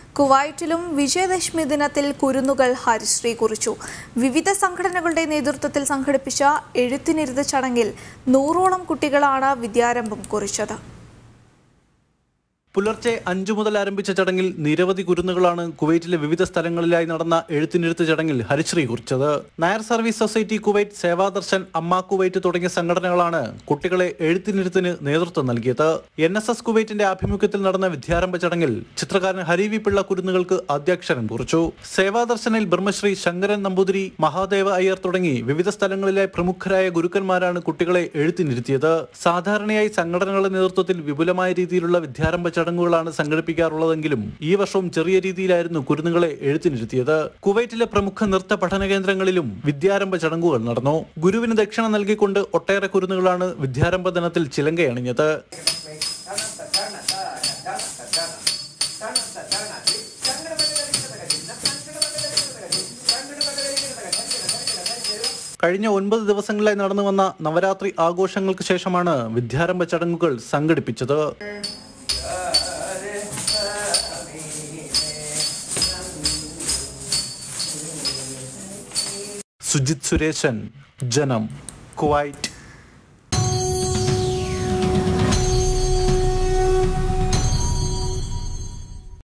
കുവൈറ്റിലും വിജയദശമി ദിനത്തിൽ കുരുന്നുകൾ ഹരിശ്രീ കുറിച്ചു വിവിധ സംഘടനകളുടെ നേതൃത്വത്തിൽ സംഘടിപ്പിച്ച എഴുത്തിനിരുത് ചടങ്ങിൽ നൂറോളം കുട്ടികളാണ് വിദ്യാരംഭം കുറിച്ചത് പുലർച്ചെ അഞ്ചു മുതൽ ആരംഭിച്ച ചടങ്ങിൽ നിരവധി കുരുന്നുകളാണ് കുവൈറ്റിലെ വിവിധ സ്ഥലങ്ങളിലായി നടന്ന എഴുത്തിനിരുത്ത് ചടങ്ങിൽ ഹരിശ്രീ കുറിച്ചത് നായർ സർവീസ് സൊസൈറ്റി കുവൈറ്റ് സേവാദർശൻ അമ്മ കുവൈറ്റ് തുടങ്ങിയ സംഘടനകളാണ് കുട്ടികളെ എഴുത്തിനിരുത്തിന് നേതൃത്വം നൽകിയത് എൻ എസ് എസ് കുവൈറ്റിന്റെ ആഭിമുഖ്യത്തിൽ നടന്ന വിദ്യാരംഭ ചടങ്ങിൽ ചിത്രകാരൻ ഹരിവി പിള്ള കുരുന്നുകൾക്ക് അധ്യക്ഷരം കുറിച്ചു സേവാദർശനിൽ ബ്രഹ്മശ്രീ ശങ്കരൻ നമ്പൂതിരി മഹാദേവ അയ്യർ തുടങ്ങി വിവിധ സ്ഥലങ്ങളിലെ പ്രമുഖരായ ഗുരുക്കന്മാരാണ് കുട്ടികളെ എഴുത്തിനിരുത്തിയത് സാധാരണയായി സംഘടനകളുടെ നേതൃത്വത്തിൽ വിപുലമായ രീതിയിലുള്ള വിദ്യാരംഭ ചടങ്ങുകളാണ് സംഘടിപ്പിക്കാറുള്ളതെങ്കിലും ഈ വർഷവും ചെറിയ രീതിയിലായിരുന്നു കുരുന്നുകളെ എഴുത്തിനിരുത്തിയത് കുവൈറ്റിലെ പ്രമുഖ നൃത്ത പഠന കേന്ദ്രങ്ങളിലും വിദ്യാരംഭ ചടങ്ങുകൾ നടന്നു ഗുരുവിന് ദക്ഷിണ നൽകിക്കൊണ്ട് ഒട്ടേറെ കുരുന്നുകളാണ് വിദ്യാരംഭ ദിനത്തിൽ ചിലങ്കയണിഞ്ഞത് കഴിഞ്ഞ ഒൻപത് ദിവസങ്ങളിലായി നടന്നു വന്ന നവരാത്രി ആഘോഷങ്ങൾക്ക് ശേഷമാണ് വിദ്യാരംഭ ചടങ്ങുകൾ സംഘടിപ്പിച്ചത് സുജിത് സുരേശൻ ജനം കുവൈറ്റ്